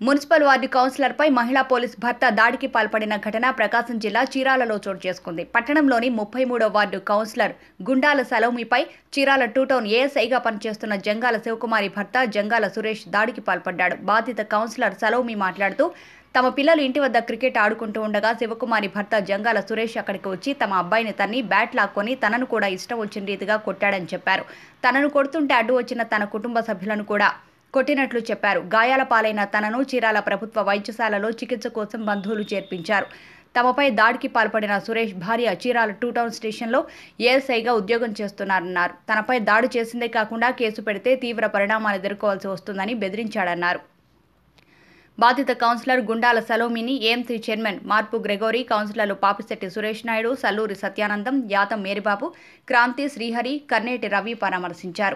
municipal ward కౌన్సిలర్పై మహిళా police భర్త దాడికి పాల్పడిన ఘటన ప్రకాశం జిల్లా చీరాలలో చోటు చేసుకుంది పట్టణంలోని ముప్పై మూడో వార్డు కౌన్సిలర్ గుండాల సలోమిపై చీరాల టూ టౌన్ ఏఎస్ఐగా పనిచేస్తున్న జంగాల శివకుమారి భర్త జంగాల సురేష్ దాడికి పాల్పడ్డాడు బాధిత కౌన్సిలర్ సలోమి మాట్లాడుతూ తమ పిల్లలు ఇంటి వద్ద క్రికెట్ ఆడుకుంటూ ఉండగా శివకుమారి భర్త జంగాల సురేష్ అక్కడికి వచ్చి తమ అబ్బాయిని తన్ని బ్యాట్ లాక్కొని తనను కూడా ఇష్టం వచ్చిన రీతిగా కొట్టాడని చెప్పారు తనను కొడుతుంటే అడ్డు వచ్చిన తన కుటుంబ సభ్యులను కూడా కొట్టినట్లు చెప్పారు గాయాల పాలైన తనను చీరాల ప్రభుత్వ వైద్యశాలలో చికిత్స కోసం బంధువులు చేర్పించారు తమపై దాడికి పాల్పడిన సురేష్ భార్య చీరాల టూ టౌన్ స్టేషన్లో ఏఎస్ఐగా ఉద్యోగం చేస్తున్నారన్నారు తనపై దాడి చేసిందే కాకుండా కేసు పెడితే తీవ్ర పరిణామాలు ఎదుర్కోవాల్సి వస్తుందని బెదిరించాడన్నారు బాధిత కౌన్సిలర్ గుండాల సలోమిని ఏఎంసీ చైర్మన్ మార్పు గ్రెగోరీ కౌన్సిలర్లు పాపిశెట్టి సురేష్ నాయుడు సల్లూరి సత్యానందం యాతం మేరిబాబు క్రాంతి శ్రీహరి కర్నేటి రవి పరామర్శించారు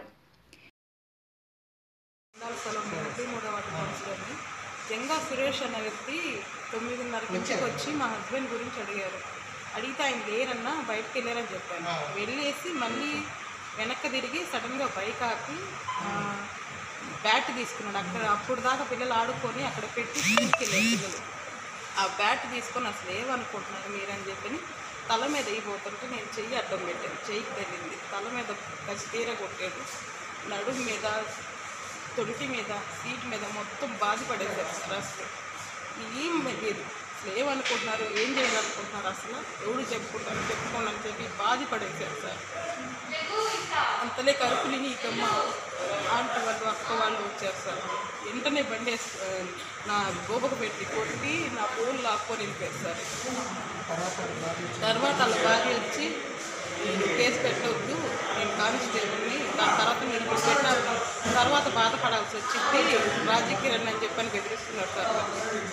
ఉండాల స్థలం ముప్పై మూడవ వార్డు కౌన్సిలర్ని జంగా సురేష్ అనే వ్యక్తి తొమ్మిదిన్నరకి ఇంటికి వచ్చి మా హస్బెండ్ గురించి అడిగారు అడిగితే ఆయన లేరన్నా బయటకు వెళ్ళారని చెప్పాను వెళ్ళేసి మళ్ళీ వెనక్కి తిరిగి సడన్గా బైక్ ఆపి ఆ, బ్యాట్ తీసుకున్నాడు అక్కడ అప్పుడు దాకా పిల్లలు ఆడుకొని అక్కడ పెట్టి తీసుకెళ్ళారు పిల్లలు ఆ బ్యాట్ తీసుకొని అసలు ఏమనుకుంటున్నారు మీరని చెప్పని తల మీద వేయబోతుంటే నేను చెయ్యి అడ్డం పెట్టాను చెయ్యికి తగిలింది తల మీద కసి తీర కొట్టాడు నడుము మీద తొడిటి మీద సీట్ మీద మొత్తం బాధపడేశారు సార్ అసలు ఏం లేదు అసలు ఏమనుకుంటున్నారు ఏం చేయాలనుకుంటున్నారు అసలు ఎవడు చెప్పుకుంటారు చెప్పుకోండి అని చెప్పి బాధపడేశారు సార్ అంతలే కరుపులిని ఇక మా ఆంటీ వాళ్ళు అక్క వాళ్ళు వచ్చారు సార్ వెంటనే బండి వేసు- నా గోపకు పెట్టి కొట్టి నా ఫోన్ లాక్కొని వెళ్ళిపోయారు సార్ తర్వాత వాళ్ళ భార్య వచ్చి నేను కేసు పెట్టవద్దు నేను కానిస్టేబుల్ని దాని తర్వాత మీరు ఇప్పుడు పెట్టాలి తర్వాత బాధపడాల్సి వచ్చింది రాజకీయ అని చెప్పని బెదిరిస్తున్నారు సార్